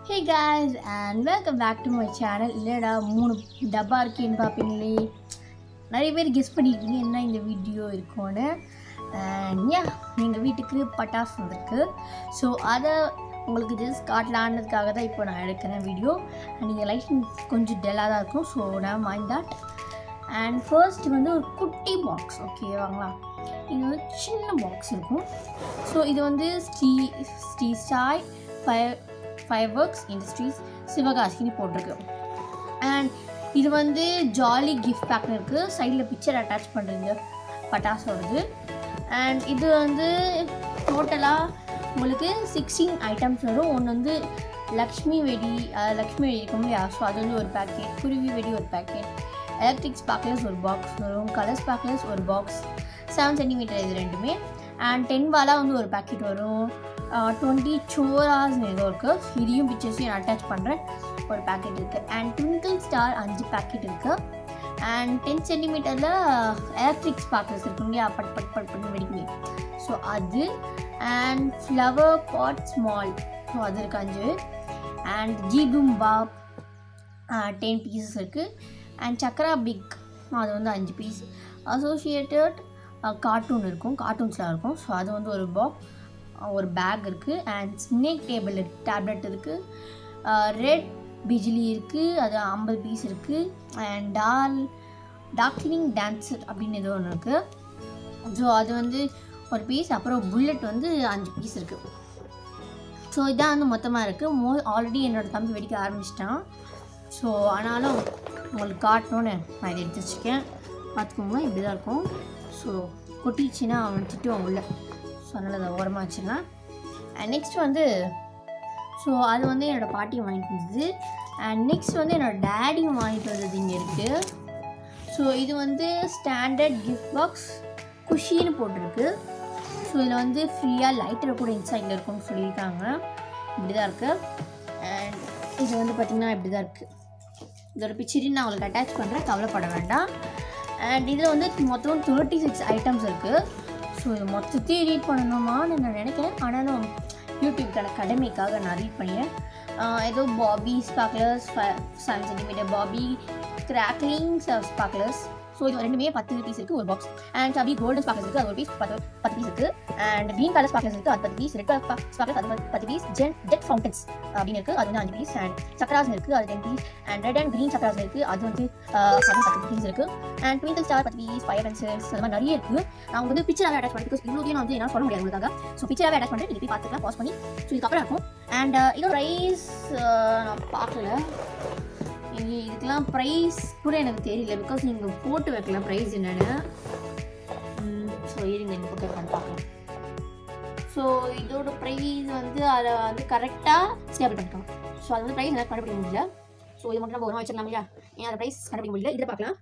hey guys and welcome back to my channel இல்லைடா மூணு டப்பா இருக்கேன்னு பார்ப்பீங்களே நிறைய பேர் கெஸ் பண்ணியிருக்கீங்க என்ன இந்த வீடியோ இருக்கும்னு அண்ட் யா எங்கள் வீட்டுக்கு பட்டாசு வந்திருக்கு ஸோ அதை உங்களுக்கு ஜஸ்ட் காட்டலான்றதுக்காக தான் இப்போ நான் எடுக்கிறேன் வீடியோ அண்ட் நீங்கள் லைட்டிங் கொஞ்சம் டெல்லாக தான் இருக்கும் ஸோ நான் மைண்ட் தட் அண்ட் ஃபர்ஸ்ட் வந்து ஒரு குட்டி பாக்ஸ் ஓகேவாங்களா இது வந்து சின்ன பாக்ஸ் இருக்கும் ஸோ இது வந்து Sri Sri Sai fire fire works industries சிவகாசின்னு போட்டிருக்கு அண்ட் இது வந்து ஜாலி கிஃப்ட் பேக்னு இருக்குது சைடில் பிக்சர் அட்டாச் பண்ணுறீங்க பட்டாசோடது அண்ட் இது வந்து டோட்டலாக உங்களுக்கு சிக்ஸ்டீன் ஐட்டம்ஸ் வரும் ஒன்று வந்து லக்ஷ்மி வெடி அஹ், லக்ஷ்மி வெடி இருக்கும் இல்லையா ஸோ அது வந்து ஒரு பேக்கெட் குருவி வெடி ஒரு பேக்கெட் எலக்ட்ரிக் ஸ்பார்க்லர்ஸ் ஒரு பாக்ஸ் வரும் கலர் ஸ்பார்க்லர்ஸ் ஒரு பாக்ஸ் செவன் சென்டிமீட்டர் இது ரெண்டுமே அண்ட் டென் வாலா வந்து ஒரு பேக்கெட் வரும் டுவெண்ட்டி சோராஸ்னு ஏதோ இருக்குது இதையும் பிக்சர்ஸையும் நான் அட்டாச் பண்ணுறேன் ஒரு பேக்கெட் இருக்குது அண்ட் ட்விங்கிள் ஸ்டார் அஞ்சு பேக்கெட் இருக்குது அண்ட் டென் சென்டிமீட்டரில் எலக்ட்ரிக் ஸ்பார்க்கர்ஸ் இருக்கும் இல்லையா பட் பட் பட் பண்ணி வெடிக்குமே ஸோ அது and flower pot small so அது இருக்குது அஞ்சு அண்ட் ஜீபும் பாப் டென் பீசஸ் இருக்குது அண்ட் சக்ரா பிக் அது வந்து அஞ்சு பீஸ் அசோசியேட்டட் கார்ட்டூன் இருக்கும் கார்ட்டூன்ஸ்லாம் இருக்கும் ஸோ அது வந்து ஒரு பாக் ஒரு பேக் இருக்குது அண்ட் ஸ்னேக் டேபிள் டேப்லெட் இருக்குது ரெட் பிஜிலி இருக்குது அது ஐம்பது பீஸ் இருக்குது அண்ட் டால் டார்க்லிங் டான்ஸர் அப்படின்னு ஏதோ ஒன்று இருக்குது ஸோ அது வந்து ஒரு பீஸ் அப்புறம் புல்லட் வந்து அஞ்சு பீஸ் இருக்குது ஸோ இதான் வந்து மொத்தமாக இருக்குது மோ ஆல்ரெடி என்னோடய தம்பி வெடிக்க ஆரம்பிச்சிட்டான் ஸோ ஆனாலும் உங்களுக்கு காட்டணும்னு நான் இதை எடுத்து வச்சுருக்கேன் பார்த்துக்கோங்க இப்படி தான் இருக்கும் ஸோ கொட்டிச்சுன்னா அவன் திட்டுவான் உள்ள ஸோ அதனால் அதை ஓரமாக வச்சிடலாம் அண்ட் நெக்ஸ்ட் வந்து ஸோ அது வந்து என்னோடய பாட்டி வாங்கிட்டு வந்தது அண்ட் நெக்ஸ்ட் வந்து என்னோடய டேடியும் வாங்கிட்டு வந்தது இங்கே இருக்குது ஸோ இது வந்து ஸ்டாண்டர்ட் கிஃப்ட் பாக்ஸ் குஷின்னு போட்டிருக்கு ஸோ இதில் வந்து ஃப்ரீயாக லைட்டர் கூட இன்சைடில் இருக்கும்னு சொல்லியிருக்காங்க இப்படி தான் இருக்குது அண்ட் இது வந்து பார்த்திங்கன்னா இப்படி தான் இருக்குது இதோட பிக்சரையும் நான் உங்களுக்கு அட்டாச் பண்ணுறேன் கவலைப்பட வேண்டாம் அண்ட் இதில் வந்து மொத்தம் தேர்ட்டி சிக்ஸ் ஐட்டம்ஸ் இருக்குது ஸோ இது மொத்தத்தையும் ரீட் பண்ணணுமான்னு நான் நினைக்கிறேன் ஆனாலும் யூடியூப்கான கடமைக்காக நான் ரீட் பண்ணிடுறேன் ஆஹ் ஏதோ பாபி ஸ்பாக்லர்ஸ் செவன் சென்டிமீட்டர் பாபி கிராக்லிங் ஸ்பாக்லர்ஸ் ஸோ இது ரெண்டுமே பத்து பீஸ் இருக்குது ஒரு பாக்ஸ் அண்ட் அப்படி கோல்டன் ஸ்பாக்லர்ஸ் இருக்குது அது ஒரு பீஸ் பத்து பத்து பீஸ் இருக்குது அண்ட் க்ரீன் கலர் ஸ்பாக்லர்ஸ் இருக்குது அது பத்து பீஸ் ரெட் கலர் ஸ்பாக்லர்ஸ் அது பத்து- பத்து பீஸ் ஜென் ஜெட் ஃபவுண்டன்ஸ் அப்படின்னு இருக்குது அது வந்து அஞ்சு பீஸ் அண்ட் சக்கராஸ் இருக்குது அது ten piece and red and green சக்கராஸ் இருக்குது அது வந்து ஆஹ், அது பத்து பீஸ் இருக்குது அண்ட் ட்விங்கிள் ஸ்டார் பத்து பீஸ் ஃபயர் பென்சில்ஸ் அது மாதிரி நிறைய இருக்குது நான் வந்து பிக்சராகவே அட்டாச் பண்ணி பிகாஸ் இவ்வளோதையும் நான் வந்து என்னால் சொல்ல முடியாது உங்களுக்காக ஸோ பிக்சராகவே அட்டாச் பண்ணிட்டு நீங்கள் போய் பார்த்துக்கலாம் பாஸ் பண்ணி ஸோ இதுக்கப்புறம் இருக்கும் அண்ட் இதோட ப்ரைஸ் நான் பார்க்கல இது இதுக்கெல்லாம் ப்ரைஸ் கூட எனக்கு தெரியல பிகாஸ் நீங்கள் போட்டு வைக்கல ப்ரைஸ் என்னென்னு ஸோ இருங்க இந்த பக்கம் இருக்கான்னு பார்க்கலாம் ஸோ இதோட ப்ரைஸ் வந்து அதை வந்து கரெக்டாக ஸ்டேபிள் பண்ணிக்கலாம் ஸோ அது வந்து ப்ரைஸ் எனக்கு கண்டுபிடிக்க முடியல ஸோ இது மட்டும் நம்ம ஒரு வச்சிடலாம் இல்லையா ஏன் அந்த ப்ரைஸ் கண்டுபிடிக்க முடியல இதை பார்க்கலாம்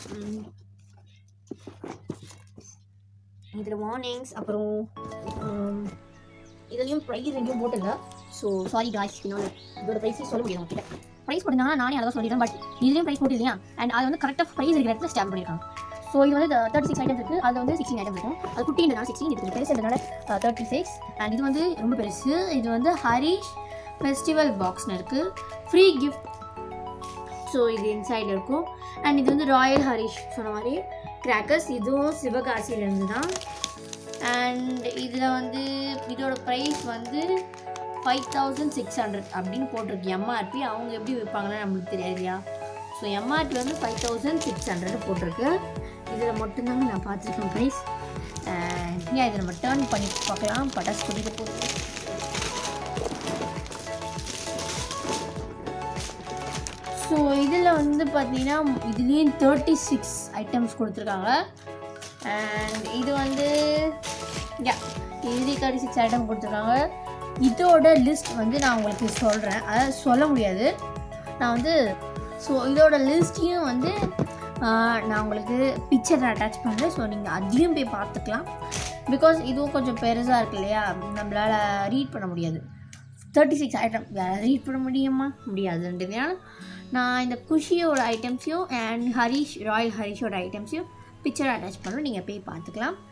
இதில் வார்னிங்ஸ் அப்புறம் உம், இதுலேயும் ப்ரைஸ் எங்கேயும் போட்டில்ல ஸோ சாரி காய்ஸ் என்னோட இதோட ப்ரைஸே சொல்ல முடியாது உங்ககிட்ட ப்ரைஸ் போட்டிருந்தாங்கன்னா நானே அதை சொல்லிடுறேன் பட் இதுலேயும் ப்ரைஸ் போட்டு இல்லையா அண்ட் அது வந்து கரெக்டாக ப்ரைஸ் இருக்கிற இடத்துல ஸ்டாம்ப் பண்ணியிருக்காங்க ஸோ இது வந்து தேர்ட்டி சிக்ஸ் ஐட்டம்ஸ் இருக்குது அது வந்து சிக்ஸ்டீன் ஐட்டம்ஸ் இருக்கும் அது குட்டின்றதுனால சிக்ஸ்டீன் இது பெருசுன்றதுனால தேர்ட்டி சிக்ஸ் அண்ட் இது வந்து ரொம்ப பெருசு இது வந்து ஹரிஷ் ஃபெஸ்டிவல் பாக்ஸ்னு இருக்குது ஃப்ரீ கிஃப்ட் ஸோ இது இன்சைடில் இருக்கும் அண்ட் இது வந்து ராயல் ஹரிஷ் சொன்ன மாதிரி கிராக்கர்ஸ் இதுவும் சிவகாசியிலேருந்து தான் அண்ட் இதில் வந்து இதோட ப்ரைஸ் வந்து ஃபைவ் தௌசண்ட் சிக்ஸ் ஹண்ட்ரட் அப்படின்னு போட்டிருக்கு எம்ஆர்பி அவங்க எப்படி விற்பாங்கன்னு நம்மளுக்கு தெரியாது இல்லையா ஸோ எம்ஆர்பி வந்து ஃபைவ் தௌசண்ட் சிக்ஸ் ஹண்ட்ரட் போட்டிருக்கு இதில் மட்டும்தாங்க நான் பார்த்துருக்கேன் ப்ரைஸ் ஏன் இதை நம்ம டேர்ன் பண்ணி பார்க்கலாம் பட்டாசு கொட்டிட்டு போகுது ஸோ இதில் வந்து பார்த்தீங்கன்னா இதுலேயும் தேர்ட்டி சிக்ஸ் ஐட்டம்ஸ் கொடுத்துருக்காங்க அண்ட் இது வந்து யா இதுலேயும் தேர்ட்டி சிக்ஸ் ஐட்டம் கொடுத்துருக்காங்க இதோட லிஸ்ட் வந்து நான் உங்களுக்கு சொல்கிறேன் அதாவது சொல்ல முடியாது நான் வந்து ஸோ இதோட லிஸ்ட்டையும் வந்து ஆஹ், நான் உங்களுக்கு பிக்சர் அட்டாச் பண்ணுறேன் ஸோ நீங்கள் அதையும் போய் பார்த்துக்கலாம் பிகாஸ் இதுவும் கொஞ்சம் பெருசாக இருக்கு இல்லையா நம்மளால் ரீட் பண்ண முடியாது தேர்ட்டி சிக்ஸ் ஐட்டம் யாராவது ரீட் பண்ண முடியுமா முடியாதுன்றதுனால நான் இந்த குஷியோட ஐட்டம்ஸையும் அண்ட் ஹரிஷ் ராயல் ஹரிஷோட ஐட்டம்ஸையும் பிக்சர் அட்டாச் பண்ணுறோம் நீங்கள் போய் பார்த்துக்கலாம்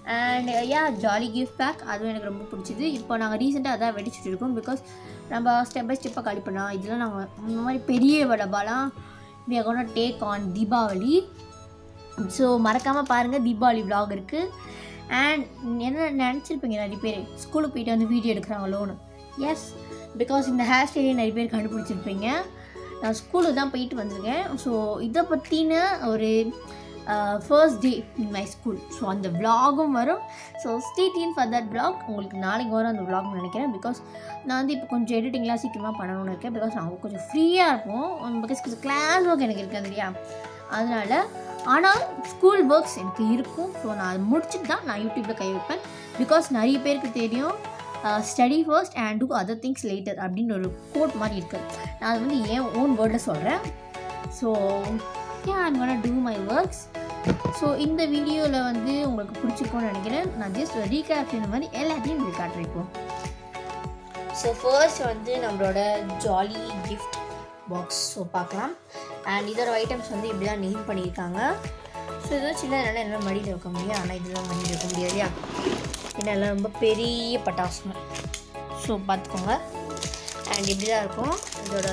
and yeah jolly gift pack அதுவும் எனக்கு ரொம்ப பிடிச்சிது இப்போ நாங்கள் ரீசெண்டாக அதான் வெடிச்சிட்டு இருக்கோம் பிகாஸ் நம்ம ஸ்டெப் பை ஸ்டெப்பாக காலி பண்ணலாம் இதெல்லாம் நாங்கள் இந்த மாதிரி பெரிய டப்பாலாம் we are gonna take on Deepavali so மறக்காமல் பாருங்கள் தீபாவளி vlog இருக்குது அண்ட் என்ன நினச்சிருப்பீங்க நிறைய பேர் ஸ்கூலுக்கு போயிட்டு வந்து வீடியோ எடுக்கிறாங்களோன்னு எஸ் பிகாஸ் இந்த ஹேர் ஸ்டைலே நிறைய பேர் கண்டுபிடிச்சிருப்பீங்க நான் ஸ்கூலுக்கு தான் போயிட்டு வந்திருக்கேன் ஸோ இதை பற்றின ஒரு first day in my school so அந்த vlogகும் வரும் so stayed for that vlog உங்களுக்கு நாளைக்கு வரும் அந்த vlog நினைக்கிறேன் பிகாஸ் நான் வந்து இப்போ கொஞ்சம் எடிட்டிங்லாம் சீக்கிரமாக பண்ணணும்னு இருக்கேன் பிகாஸ் நான் கொஞ்சம் ஃப்ரீயாக இருப்போம் பிகாஸ் கொஞ்சம் கிளாஸ் ஒர்க் எனக்கு இருக்குது இல்லையா அதனால் ஆனால் ஸ்கூல் ஒர்க்ஸ் எனக்கு இருக்கும் ஸோ நான் அதை முடிச்சுட்டு தான் நான் யூடியூப்பில் கை வைப்பேன் பிகாஸ் நிறைய பேருக்கு தெரியும் study first and do other things later அப்படின்னு ஒரு கோட் மாதிரி இருக்குது நான் அது வந்து ஏன் ஓன் வேர்டில் சொல்கிறேன் so yeah i'm gonna do my works so இந்த வீடியோவில் வந்து உங்களுக்கு பிடிச்சிருக்கும்னு நினைக்கிறேன் நான் ஜஸ்ட் ரீகேப் இந்த மாதிரி எல்லாத்தையும் உங்களுக்கு காட்டுறேன் இப்போ ஸோ ஃபர்ஸ்ட் வந்து நம்மளோட ஜாலி கிஃப்ட் பாக்ஸ் ஸோ பார்க்கலாம் அண்ட் இதோட ஐட்டம்ஸ் வந்து இப்படி தான் நேம் பண்ணியிருக்காங்க ஸோ இதெல்லாம் சின்னதுனால என்னால் மடியில் வைக்க முடியும் ஆனால் இதெல்லாம் மடியில் வைக்க முடியாது இல்லையா ஏன்னா எல்லாம் ரொம்ப பெரிய பட்டாசுங்க ஸோ பார்த்துக்கோங்க அண்ட் இப்படி தான் இருக்கும் இதோட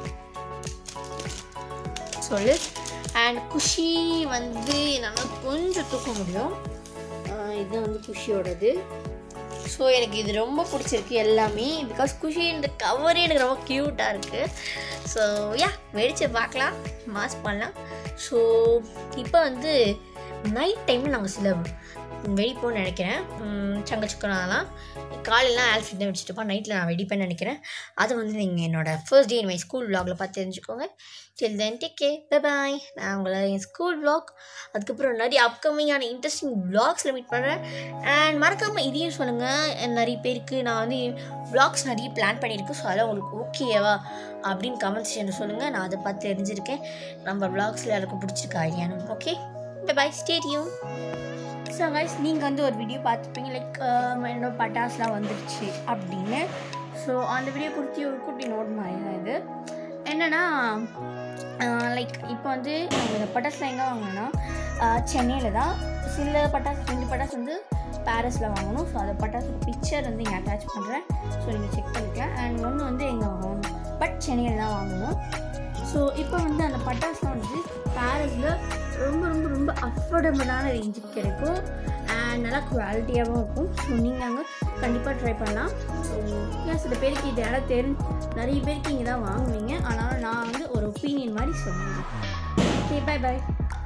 சொல்லு அண்ட் குஷி வந்து என்னால் கொஞ்சம் தூக்க முடியும் ஆஹ் இது வந்து குஷியோடது ஸோ எனக்கு இது ரொம்ப பிடிச்சிருக்கு எல்லாமே பிகாஸ் குஷி இந்த கவரே எனக்கு ரொம்ப க்யூட்டாக இருக்குது ஸோ யா வெடிச்சு பார்க்கலாம் மாஸ் பண்ணலாம் ஸோ இப்போ வந்து நைட் டைமில் நாங்கள் சில வெடிப்போம்னு நினைக்கிறேன் சங்க சுக்கனாலாம் காலையிலாம் ஆல்ஃபிட் தான் வெடிச்சிட்டு இருப்போம் நைட்டில் நான் வெடிப்பேன்னு நினைக்கிறேன் அதை வந்து நீங்கள் என்னோட ஃபர்ஸ்ட் டே மை ஸ்கூல் vlogல பார்த்து தெரிஞ்சுக்கோங்க டில் தென் டேக் கே பாய் நான் உங்களை என் ஸ்கூல் vlog அதுக்கப்புறம் நிறைய அப்கமிங்கான இன்ட்ரெஸ்டிங் vlogsல மீட் பண்ணுறேன் அண்ட் மறக்காமல் இதையும் சொல்லுங்கள் நிறைய பேருக்கு நான் வந்து vlogs நிறைய பிளான் பண்ணியிருக்கேன் ஸோ அதெல்லாம் உங்களுக்கு ஓகேவா அப்படின்னு கமெண்ட் செக்ஷனில் சொல்லுங்கள் நான் அதை பார்த்து தெரிஞ்சிருக்கேன் நம்ம vlogsல எல்லாருக்கும் பிடிச்சிருக்க ஐடியானு ஓகே பை ஸ்டேடியும் ஸோ கைஸ் நீங்கள் வந்து ஒரு வீடியோ பார்த்துப்பீங்க லைக் என்னோட பட்டாசுலாம் வந்துருச்சு அப்படின்னு ஸோ அந்த வீடியோ கொடுத்தி ஒரு குட்டி நோட் மாதிரி தான் இது என்னென்னா லைக் இப்போ வந்து நம்ம இந்த பட்டாசுலாம் எங்கே வாங்கினோன்னா சென்னையில் தான் சில பட்டாசு ரெண்டு பட்டாசு வந்து பாரிஸில் வாங்கணும் ஸோ அந்த பட்டாசோட பிக்சர் வந்து இங்கே அட்டாச் பண்ணுறேன் ஸோ நீங்கள் செக் பண்ணிக்கலாம் அண்ட் ஒன்று வந்து எங்கே வாங்கணும் பட் சென்னையில் தான் வாங்கணும் ஸோ இப்போ வந்து அந்த பட்டாசுலாம் வந்து பாரிஸில் ரொம்ப ரொம்ப ரொம்ப அஃபோர்டபுளான ரேஞ்சுக்கு கிடைக்கும் அண்ட் நல்லா குவாலிட்டியாகவும் இருக்கும் ஸோ நீங்கள் அங்கே கண்டிப்பாக ட்ரை பண்ணலாம் ஸோ ஏன் சில பேருக்கு இது இடம் தெரி நிறைய பேருக்கு இங்கே தான் வாங்குவீங்க ஆனால் நான் வந்து ஒரு ஒப்பீனியன் மாதிரி சொல்லுவேன் ஓகே பை பை